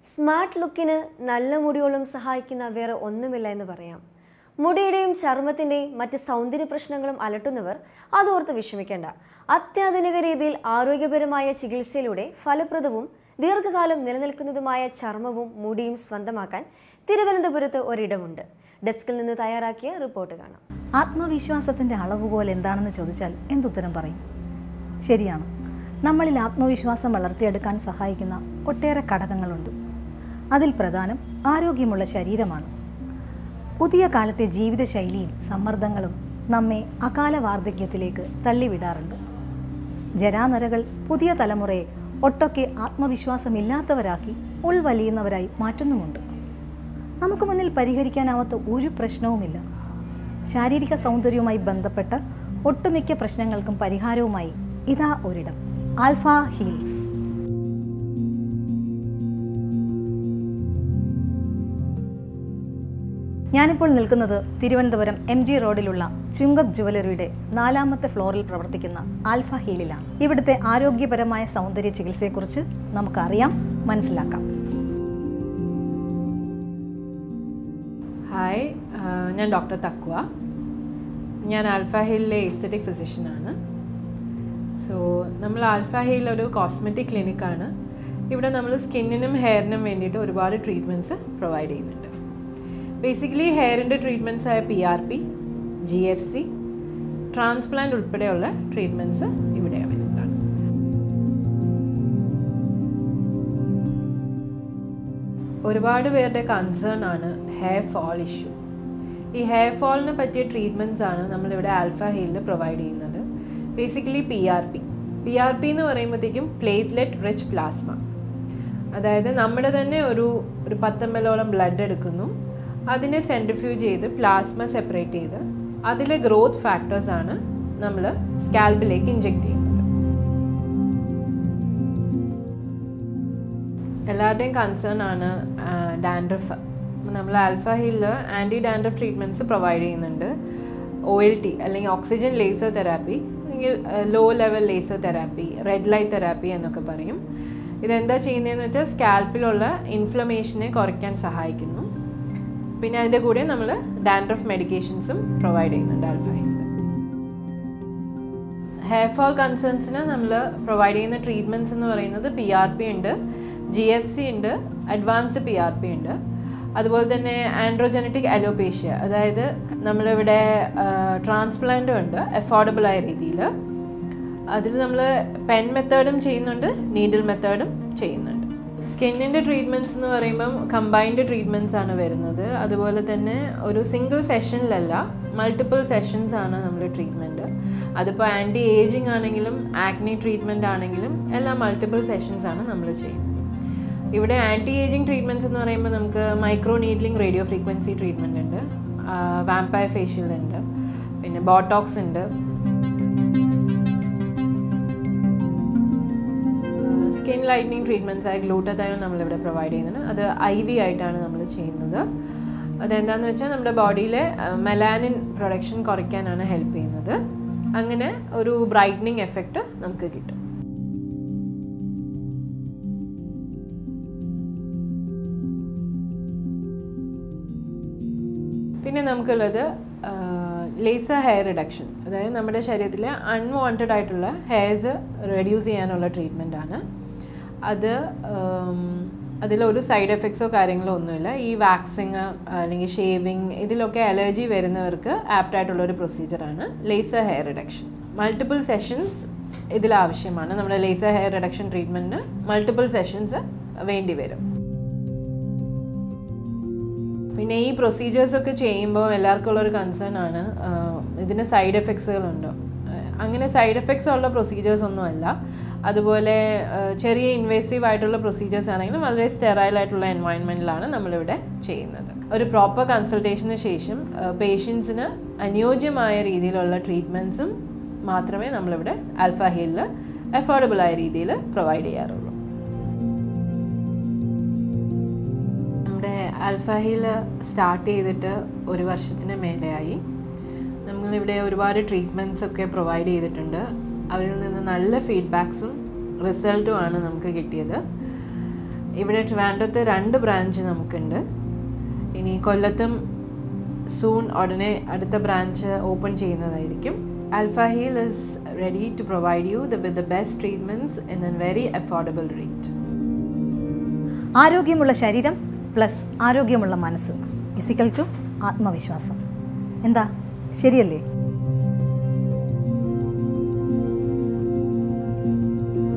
smart ലുക്കിന് നല്ല മുടിയോളം സഹായിക്കുന്ന വേറെ ഒന്നുമില്ല എന്ന് പറയാം മുടിയുടെയും ചർമ്മത്തിൻ്റെയും മറ്റ് സൗന്ദര്യ പ്രശ്നങ്ങളും അലട്ടുന്നവർ അതോർത്ത് വിഷമിക്കേണ്ട അത്യാധുനിക രീതിയിൽ ആരോഗ്യപരമായ ചികിത്സയിലൂടെ ഫലപ്രദവും ദീർഘകാലം നിലനിൽക്കുന്നതുമായ ചർമ്മവും മുടിയും സ്വന്തമാക്കാൻ തിരുവനന്തപുരത്ത് ഒരിടമുണ്ട് ഡെസ്കിൽ നിന്ന് തയ്യാറാക്കിയ റിപ്പോർട്ട് കാണാം ആത്മവിശ്വാസത്തിൻ്റെ അളവുകോൽ എന്താണെന്ന് ചോദിച്ചാൽ എന്തുത്തരം പറയും ശരിയാണ് നമ്മളിൽ ആത്മവിശ്വാസം വളർത്തിയെടുക്കാൻ സഹായിക്കുന്ന ഒട്ടേറെ ഘടകങ്ങളുണ്ട് അതിൽ പ്രധാനം ആരോഗ്യമുള്ള ശരീരമാണ് പുതിയ കാലത്തെ ജീവിതശൈലിയും സമ്മർദ്ദങ്ങളും നമ്മെ അകാല വാർദ്ധക്യത്തിലേക്ക് തള്ളിവിടാറുണ്ട് ജരാനരകൾ പുതിയ തലമുറയെ ഒട്ടൊക്കെ ആത്മവിശ്വാസമില്ലാത്തവരാക്കി ഉൾവലിയുന്നവരായി മാറ്റുന്നുമുണ്ട് നമുക്ക് മുന്നിൽ പരിഹരിക്കാനാവാത്ത ഒരു പ്രശ്നവുമില്ല ശാരീരിക സൗന്ദര്യവുമായി ബന്ധപ്പെട്ട ഒട്ടുമിക്ക പ്രശ്നങ്ങൾക്കും പരിഹാരവുമായി ഇതാ ഒരിടം ആൽഫ ഹീൽസ് ഞാനിപ്പോൾ നിൽക്കുന്നത് തിരുവനന്തപുരം എം ജി റോഡിലുള്ള ചുങ്കത് ജുവലറിയുടെ നാലാമത്തെ ഫ്ലോറിൽ പ്രവർത്തിക്കുന്ന ആൽഫ ഹീലിലാണ് ഇവിടുത്തെ ആരോഗ്യപരമായ സൗന്ദര്യ ചികിത്സയെക്കുറിച്ച് നമുക്കറിയാം മനസ്സിലാക്കാം ഹായ് ആ, ഞാൻ ഡോക്ടർ തക്വ ഞാൻ ആൽഫ ഹില്ലിലെ എസ്തറ്റിക് ഫിസിഷ്യനാണ് സോ നമ്മൾ ആൽഫ ഹിൽ ഒരു കോസ്മെറ്റിക് ക്ലിനിക്കാണ് ഇവിടെ നമ്മൾ സ്കിന്നിനും ഹെയറിനും വേണ്ടിയിട്ട് ഒരുപാട് ട്രീറ്റ്മെൻറ്റ്സ് പ്രൊവൈഡ് ചെയ്യുന്നുണ്ട് ബേസിക്കലി ഹെയറിൻ്റെ ട്രീറ്റ്മെൻറ്റ്സ് ആയ P R P G F C transplant ഉൾപ്പെടെയുള്ള ട്രീറ്റ്മെൻറ്റ്സ് ഇവിടെ അവൈലബിൾ ആണ് ഒരുപാട് പേരുടെ കൺസേൺ ആണ് ഹെയർ ഫോൾ ഇഷ്യൂ ഈ ഹെയർ ഫോളിന് പറ്റിയ ട്രീറ്റ്മെൻറ്റ്സ് ആണ് നമ്മളിവിടെ ആൽഫ ഹെയിലിൽ പ്രൊവൈഡ് ചെയ്യുന്നത് basically P R P P R P എന്ന് പറയുമ്പോഴത്തേക്കും പ്ലേറ്റ്ലെറ്റ് റിച്ച് പ്ലാസ്മ അതായത് നമ്മുടെ തന്നെ ഒരു ഒരു പത്തൊമ്പതോളം ബ്ലഡ് എടുക്കുന്നു അതിനെ സെൻട്രിഫ്യൂജ് ചെയ്ത് പ്ലാസ്മ സെപ്പറേറ്റ് ചെയ്ത് അതിലെ ഗ്രോത്ത് ഫാക്ടേഴ്സ് ആണ് നമ്മൾ സ്കാൽബിലേക്ക് ഇഞ്ചെക്ട് ചെയ്യുന്നത് എല്ലാവരുടെയും കൺസേൺ ആണ് ഡാൻഡ്രഫ് നമ്മൾ Alpha Hill anti dandruff treatments provide ചെയ്യുന്നുണ്ട് ഒ എൽ ടി അല്ലെങ്കിൽ ഓക്സിജൻ ലേസർ തെറാപ്പി അല്ലെങ്കിൽ low level laser therapy red light therapy എന്നൊക്കെ പറയും ഇതെന്താ ചെയ്യുന്നതെന്ന് വെച്ചാൽ സ്കാൽപ്പിലുള്ള ഇൻഫ്ലമേഷനെ കുറയ്ക്കാൻ സഹായിക്കുന്നു പിന്നെ അതിൻ്റെ കൂടെ നമ്മൾ ഡാൻഡ്രഫ് മെഡിക്കേഷൻസും പ്രൊവൈഡ് ചെയ്യുന്നുണ്ട് ആൽഫ ഹില്ല് ഹെയർ ഫോൾ കൺസേൺസിന് നമ്മൾ പ്രൊവൈഡ് ചെയ്യുന്ന ട്രീറ്റ്മെൻറ്റ്സ് എന്ന് പറയുന്നത് പി ആർ പി ഉണ്ട് ജി എഫ് സി ഉണ്ട് അഡ്വാൻസ്ഡ് പി ആർ പി ഉണ്ട് അതുപോലെ തന്നെ ആൻഡ്രോജനറ്റിക് അലോപേഷ്യ അതായത് നമ്മളിവിടെ ട്രാൻസ്പ്ലാന്റും ഉണ്ട് അഫോർഡബിൾ ആയ രീതിയിൽ അതിൽ നമ്മൾ പെൻ മെത്തേഡും ചെയ്യുന്നുണ്ട് നീഡിൽ മെത്തേഡും ചെയ്യുന്നുണ്ട് സ്കിന്നിൻ്റെ ട്രീറ്റ്മെൻറ്റ്സ് എന്ന് പറയുമ്പം കമ്പൈൻഡ് ട്രീറ്റ്മെൻറ്റ്സ് ആണ് വരുന്നത് അതുപോലെ തന്നെ ഒരു സിംഗിൾ സെഷനിലല്ല മൾട്ടിപ്പിൾ സെഷൻസ് ആണ് നമ്മുടെ ട്രീറ്റ്മെൻറ്റ് അതിപ്പോൾ ആൻറ്റി ഏജിങ് ആണെങ്കിലും ആക്നി ട്രീറ്റ്മെൻറ്റ് ആണെങ്കിലും എല്ലാം മൾട്ടിപ്പിൾ സെഷൻസ് ആണ് നമ്മൾ ചെയ്യുന്നത് ഇവിടെ ആൻറ്റി ഏജിങ് ട്രീറ്റ്മെൻറ്റ്സ് എന്ന് പറയുമ്പോൾ നമുക്ക് micro needling radio frequency treatment ഉണ്ട് വാമ്പയർ ഫേഷ്യൽ ഉണ്ട് പിന്നെ ബോട്ടോക്സ് ഉണ്ട് സ്കിൻ ലൈറ്റനിങ് ട്രീറ്റ്മെൻറ്റ്സ് ആയ ഗ്ലൂട്ടതയോൺ നമ്മളിവിടെ പ്രൊവൈഡ് ചെയ്യുന്നുണ്ട് അത് ഐ വി ആയിട്ടാണ് നമ്മൾ ചെയ്യുന്നത് അതെന്താണെന്ന് വെച്ചാൽ നമ്മുടെ ബോഡിയിലെ മെലാനിൻ പ്രൊഡക്ഷൻ കുറയ്ക്കാനാണ് ഹെൽപ്പ് ചെയ്യുന്നത് അങ്ങനെ ഒരു ബ്രൈറ്റനിങ് എഫക്റ്റ് നമുക്ക് കിട്ടും പിന്നെ നമുക്കുള്ളത് ലേസർ ഹെയർ റിഡക്ഷൻ അതായത് നമ്മുടെ ശരീരത്തിലെ അൺവാണ്ടഡ് ആയിട്ടുള്ള ഹെയർസ് റെഡ്യൂസ് ചെയ്യാനുള്ള ട്രീറ്റ്മെൻ്റ് ആണ് അത് അതിലൊരു സൈഡ് എഫക്ട്സോ കാര്യങ്ങളോ ഒന്നുമില്ല ഈ വാക്സിങ് അല്ലെങ്കിൽ ഷേവിങ് ഇതിലൊക്കെ അലർജി വരുന്നവർക്ക് ആപ്റ്റ് ആയിട്ടുള്ള ഒരു പ്രൊസീജിയറാണ് laser hair reduction multiple sessions ഇതിൽ ആവശ്യമാണ് നമ്മുടെ ലേസർ ഹെയർ റിഡക്ഷൻ ട്രീറ്റ്മെൻറ്റിന് മൾട്ടിപ്പിൾ സെഷൻസ് വേണ്ടി വരും പിന്നെ ഈ പ്രൊസീജിയേഴ്സ് ഒക്കെ ചെയ്യുമ്പോൾ എല്ലാവർക്കും ഉള്ളൊരു കൺസേൺ ആണ് ആഹ് ഇതിന് സൈഡ് എഫക്ട്സുകളുണ്ടോ ആഹ് അങ്ങനെ സൈഡ് എഫക്ട്സ് ഉള്ള പ്രൊസീജിയേഴ്സ് ഒന്നുമല്ല അതുപോലെ ആഹ് ചെറിയ ഇൻവേസീവ് ആയിട്ടുള്ള പ്രൊസീജിയേഴ്സ് ആണെങ്കിലും വളരെ സ്റ്റെറൈൽ ആയിട്ടുള്ള എൻവയൺമെൻറ്റിലാണ് നമ്മളിവിടെ ചെയ്യുന്നത് ഒരു പ്രോപ്പർ കൺസൾട്ടേഷന് ശേഷം പേഷ്യൻസിന് അനുയോജ്യമായ രീതിയിലുള്ള ട്രീറ്റ്മെൻറ്റ്സും മാത്രമേ നമ്മളിവിടെ ആൽഫ ഹില്ലിൽ അഫോർഡബിൾ ആയ രീതിയിൽ പ്രൊവൈഡ് ചെയ്യാറുള്ളൂ നമ്മുടെ ആൽഫ ഹിൽ സ്റ്റാർട്ട് ചെയ്തിട്ട് ഒരു വർഷത്തിന് മേലെയായി നമ്മളിവിടെ ഒരുപാട് ട്രീറ്റ്മെൻറ്റ്സ് ഒക്കെ പ്രൊവൈഡ് ചെയ്തിട്ടുണ്ട് അവരിൽ നിന്ന് നല്ല ഫീഡ്ബാക്സും റിസൾട്ടുമാണ് നമുക്ക് കിട്ടിയത് ഇവിടെ ട്രിവാൻഡ്രത്ത് രണ്ട് ബ്രാഞ്ച് നമുക്കുണ്ട് ഇനി കൊല്ലത്തും സൂൺ ഉടനെ അടുത്ത ബ്രാഞ്ച് ഓപ്പൺ ചെയ്യുന്നതായിരിക്കും Alpha Hill is ready to provide you the with the best treatments in a very affordable rate ആരോഗ്യമുള്ള ശരീരം പ്ലസ് ആരോഗ്യമുള്ള മനസ്സ് ഇസിക്കൽ ടു ആത്മവിശ്വാസം എന്താ ശരിയല്ലേ